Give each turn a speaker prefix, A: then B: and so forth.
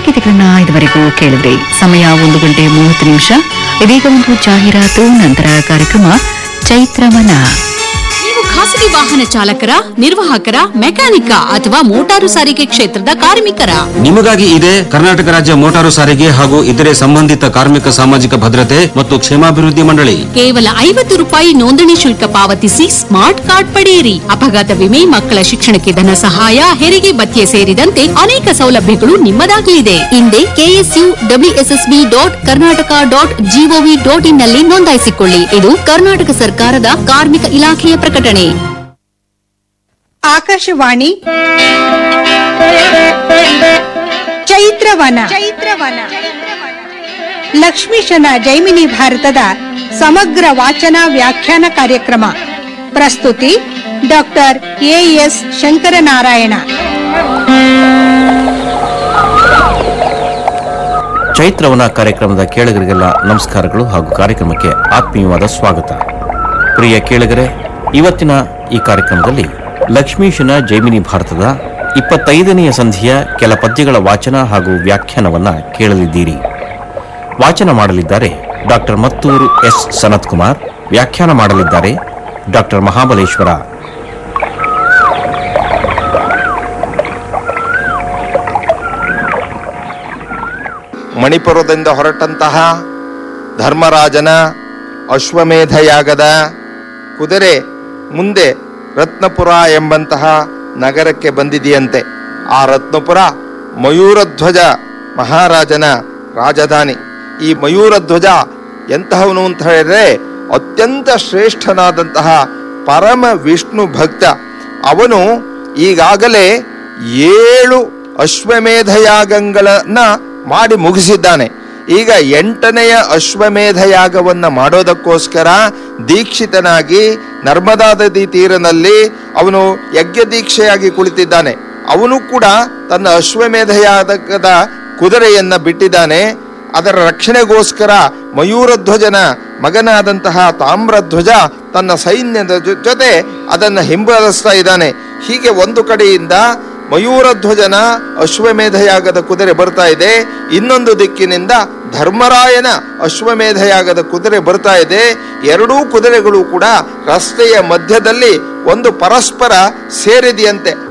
A: ಚಿತ್ರಗೀತೆಗಳನ್ನ ಇದುವರೆಗೂ ಕೇಳಿದ್ರಿ ಸಮಯ ಒಂದು ಗಂಟೆ ಮೂವತ್ತು ನಿಮಿಷ ಇದೀಗ ಒಂದು ಜಾಹೀರಾತು ನಂತರ ಕಾರ್ಯಕ್ರಮ ಚೈತ್ರಮನ
B: ನೀವು ಖಾಸಗಿ ವಾಹನ ಚಾಲಕರ ನಿರ್ವಾಹಕರ ಮೆಕ್ಯಾನಿಕ ಅಥವಾ ಮೋಟಾರು ಸಾರಿಗೆ ಕ್ಷೇತ್ರದ ಕಾರ್ಮಿಕರ
C: ನಿಮಗಾಗಿ ಇದೆ ಕರ್ನಾಟಕ ರಾಜ್ಯ ಮೋಟಾರು ಸಾರಿಗೆ ಹಾಗೂ ಇತರೆ ಸಂಬಂಧಿತ ಕಾರ್ಮಿಕ ಸಾಮಾಜಿಕ ಭದ್ರತೆ ಮತ್ತು ಕ್ಷೇಮಾಭಿವೃದ್ಧಿ ಮಂಡಳಿ
B: ಕೇವಲ ಐವತ್ತು ರೂಪಾಯಿ ನೋಂದಣಿ ಶುಲ್ಕ ಪಾವತಿಸಿ ಸ್ಮಾರ್ಟ್ ಕಾರ್ಡ್ ಪಡೆಯಿರಿ ಅಪಘಾತ ವಿಮೆ ಮಕ್ಕಳ ಶಿಕ್ಷಣಕ್ಕೆ ಧನ ಸಹಾಯ ಹೆರಿಗೆ ಭತ್ಯೆ ಸೇರಿದಂತೆ ಅನೇಕ ಸೌಲಭ್ಯಗಳು ನಿಮ್ಮದಾಗಲಿದೆ ಹಿಂದೆ KSU WSSB dot Karnataka dot GOV dot in ನಲ್ಲಿ ನೋಂದಾಯಿಸಿಕೊಳ್ಳಿ ಇದು ಕರ್ನಾಟಕ ಸರ್ಕಾರದ ಕಾರ್ಮಿಕ ಇಲಾಖೆಯ ಪ್ರಕಟಣೆ
D: ಆಕಾಶವಾಣಿ ಚೈತ್ರವನ ಚೈತ್ರವನ ಲಕ್ಷ್ಮೀಶನ ಜೈಮಿನಿ ಭಾರತದ ಸಮಗ್ರ ವಾಚನ ವ್ಯಾಖ್ಯಾನ ಕಾರ್ಯಕ್ರಮ ಪ್ರಸ್ತುತಿ ಡಾಕ್ಟರ್ ಎಎಸ್ ಶಂಕರನಾರಾಯಣ
E: ಚೈತ್ರವನ ಕಾರ್ಯಕ್ರಮದ ಕೇಳುಗರಿಗೆಲ್ಲ ನಮಸ್ಕಾರಗಳು ಹಾಗೂ ಕಾರ್ಯಕ್ರಮಕ್ಕೆ ಆತ್ಮೀಯವಾದ ಸ್ವಾಗತ ಪ್ರಿಯ ಕೇಳುಗರೆ ಇವತ್ತಿನ ಈ ಕಾರ್ಯಕ್ರಮದಲ್ಲಿ ಲಕ್ಷ್ಮೀಶನ ಜೈಮಿನಿ ಭಾರತದ ಇಪ್ಪತ್ತೈದನೆಯ ಸಂಧಿಯ ಕೆಲ ಪದ್ಯಗಳ ವಾಚನ ಹಾಗೂ ವ್ಯಾಖ್ಯಾನವನ್ನ ಕೇಳಲಿದ್ದೀರಿ ವಾಚನ ಮಾಡಲಿದ್ದಾರೆ ಡಾಕ್ಟರ್ ಮತ್ತೂರು ಎಸ್ ಸನತ್ ಕುಮಾರ್ ವ್ಯಾಖ್ಯಾನ ಮಾಡಲಿದ್ದಾರೆ ಡಾಕ್ಟರ್ ಮಹಾಬಲೇಶ್ವರ
F: ಮಣಿಪುರದಿಂದ ಹೊರಟಂತಹ ಧರ್ಮರಾಜನ ಅಶ್ವಮೇಧ ಯಾಗದ ಕುದುರೆ ಮುಂದೆ ರತ್ನಪುರ ಎಂಬಂತಹ ನಗರಕ್ಕೆ ಬಂದಿದೆಯಂತೆ ಆ ರತ್ನಪುರ ಮಯೂರಧ್ವಜ ಮಹಾರಾಜನ ರಾಜಧಾನಿ ಈ ಮಯೂರಧ್ವಜ ಎಂತಹವನು ಅಂತ ಹೇಳಿದ್ರೆ ಅತ್ಯಂತ ಶ್ರೇಷ್ಠನಾದಂತಹ ಪರಮ ವಿಷ್ಣು ಭಕ್ತ ಅವನು ಈಗಾಗಲೇ ಏಳು ಅಶ್ವಮೇಧ ಯಾಗಗಳನ್ನ ಮಾಡಿ ಮುಗಿಸಿದ್ದಾನೆ ಈಗ ಎಂಟನೆಯ ಅಶ್ವಮೇಧ ಯಾಗವನ್ನ ಮಾಡೋದಕ್ಕೋಸ್ಕರ ದೀಕ್ಷಿತನಾಗಿ ನರ್ಮದಾ ನದಿ ತೀರನಲ್ಲಿ ಅವನು ಯಜ್ಞ ದೀಕ್ಷೆಯಾಗಿ ಕುಳಿತಿದ್ದಾನೆ ಅವನು ಕೂಡ ತನ್ನ ಅಶ್ವಮೇಧ ಯಾಗದ ಕುದುರೆಯನ್ನ ಬಿಟ್ಟಿದ್ದಾನೆ ಅದರ ರಕ್ಷಣೆಗೋಸ್ಕರ ಮಯೂರಧ್ವಜನ ಮಗನಾದಂತಹ ತಾಮ್ರಧ್ವಜ ತನ್ನ ಸೈನ್ಯದ ಜೊ- ಜೊತೆ ಅದನ್ನು ಹಿಂಬಾಲಿಸ್ತಾ ಇದ್ದಾನೆ ಹೀಗೆ ಒಂದು ಕಡೆಯಿಂದ ಮಯೂರಧ್ವಜನ ಅಶ್ವಮೇಧಯಾಗದ ಕುದುರೆ ಬರ್ತಾ ಇದೆ ಇನ್ನೊಂದು ದಿಕ್ಕಿನಿಂದ ಧರ್ಮರಾಯನ ಅಶ್ವಮೇಧಯಾಗದ ಕುದುರೆ ಬರ್ತಾ ಇದೆ ಎರಡೂ ಕುದುರೆಗಳು ಕೂಡ ರಸ್ತೆಯ ಮಧ್ಯದಲ್ಲಿ ಒಂದು ಪರಸ್ಪರ ಸೇರಿದೆಯಂತೆ